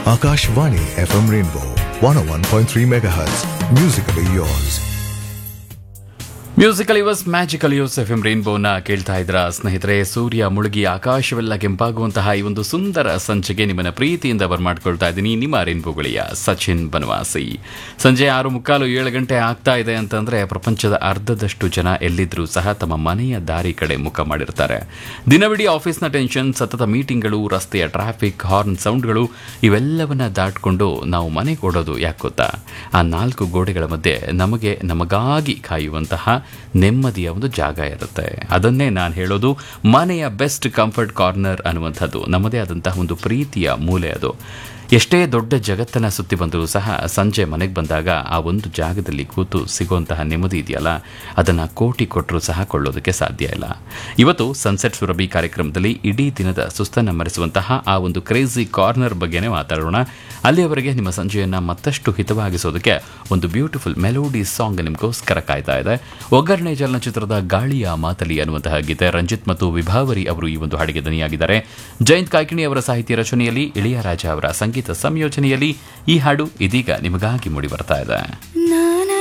Akashvani FM Rainbow 101.3 MHz. Musically yours. Musical yours magical yours F M ರೇನ್ಬೋನ ಕೇಳ್ತಾ ಇದ್ರ ಸ್ನೇಹಿತರೆ ಸೂರ್ಯ ಮುಳುಗಿ ಆಕಾಶವೆಲ್ಲ ಕೆಂಪಾಗುವಂತಹ ಈ ಒಂದು ಸುಂದರ ಸಂಚಿಗೆ ನಿಮ್ಮನ್ನ ಪ್ರೀತಿಯಿಂದ ಬರ್ಮಾಡ್ಕೊಳ್ತಾ ಇದ್ದೀನಿ ನಿಮ್ಮ ರೇನ್ಬೋಗಳಿಯ ಸಚಿನ್ ಬನವಾಸಿ ಸಂಜೆ ಆರು ಮುಕ್ಕಾಲು ಏಳು ಗಂಟೆ ಆಗ್ತಾ ಇದೆ ಅಂತಂದ್ರೆ ಪ್ರಪಂಚದ ಅರ್ಧದಷ್ಟು ಜನ ಎಲ್ಲಿದ್ರೂ ಸಹ ತಮ್ಮ ಮನೆಯ ದಾರಿ ಕಡೆ ಮುಖ ಮಾಡಿರ್ತಾರೆ ದಿನವಿಡೀ ಆಫೀಸ್ನ ಟೆನ್ಷನ್ ಸತತ ಮೀಟಿಂಗ್ಗಳು ರಸ್ತೆಯ ಟ್ರಾಫಿಕ್ ಹಾರ್ನ್ ಸೌಂಡ್ಗಳು ಇವೆಲ್ಲವನ್ನ ದಾಟ್ಕೊಂಡು ನಾವು ಮನೆಗೆ ಓಡೋದು ಯಾಕೆ ಗೊತ್ತಾ ಆ ನಾಲ್ಕು ಗೋಡೆಗಳ ಮಧ್ಯೆ ನಮಗೆ ನಮಗಾಗಿ ಕಾಯುವಂತಹ ನೆಮ್ಮದಿಯ ಒಂದು ಜಾಗ ಇರುತ್ತೆ ಅದನ್ನೇ ನಾನು ಹೇಳೋದು ಮನೆಯ ಬೆಸ್ಟ್ ಕಂಫರ್ಟ್ ಕಾರ್ನರ್ ಅನ್ನುವಂಥದ್ದು ನಮ್ಮದೇ ಆದಂತಹ ಒಂದು ಪ್ರೀತಿಯ ಮೂಲೆ ಅದು ಎಷ್ಟೇ ದೊಡ್ಡ ಜಗತ್ತನ್ನ ಸುತ್ತಿ ಬಂದರೂ ಸಹ ಸಂಜೆ ಮನೆಗೆ ಬಂದಾಗ ಆ ಒಂದು ಜಾಗದಲ್ಲಿ ಕೂತು ಸಿಗುವಂತಹ ನೆಮ್ಮದಿ ಇದೆಯಲ್ಲ ಅದನ್ನು ಕೋಟಿ ಕೊಟ್ಟರೂ ಸಹ ಕೊಳ್ಳೋದಕ್ಕೆ ಸಾಧ್ಯ ಇಲ್ಲ ಇವತ್ತು ಸನ್ಸೆಟ್ ಸುರಭಿ ಕಾರ್ಯಕ್ರಮದಲ್ಲಿ ಇಡೀ ದಿನದ ಸುಸ್ತನ್ನು ಮರೆಸುವಂತಹ ಆ ಒಂದು ಕ್ರೇಜಿ ಕಾರ್ನರ್ ಬಗ್ಗೆನೇ ಮಾತಾಡೋಣ ಅಲ್ಲಿಯವರೆಗೆ ನಿಮ್ಮ ಸಂಜೆಯನ್ನು ಮತ್ತಷ್ಟು ಹಿತವಾಗಿಸೋದಕ್ಕೆ ಒಂದು ಬ್ಯೂಟಿಫುಲ್ ಮೆಲೋಡಿ ಸಾಂಗ್ ನಿಮಗೋಸ್ಕರ ಕಾಯ್ತಾ ಇದೆ ಒಗ್ಗರಣೆ ಚಲನಚಿತ್ರದ ಗಾಳಿಯ ಮಾತಲಿ ಅನ್ನುವಂತಹ ಗೀತೆ ರಂಜಿತ್ ಮತ್ತು ವಿಭಾವರಿ ಅವರು ಈ ಒಂದು ಹಾಡಿಗೆ ದನಿಯಾಗಿದ್ದಾರೆ ಜಯಂತ್ ಕಾಯ್ಕಿಣಿ ಅವರ ಸಾಹಿತ್ಯ ರಚನೆಯಲ್ಲಿ ಇಳಿಯರಾಜ ಅವರ ಸಂಗೀತ ಸಂಯೋಜನೆಯಲ್ಲಿ ಈ ಹಾಡು ಇದೀಗ ನಿಮಗಾಗಿ ಮೂಡಿ ಬರ್ತಾ ಇದೆ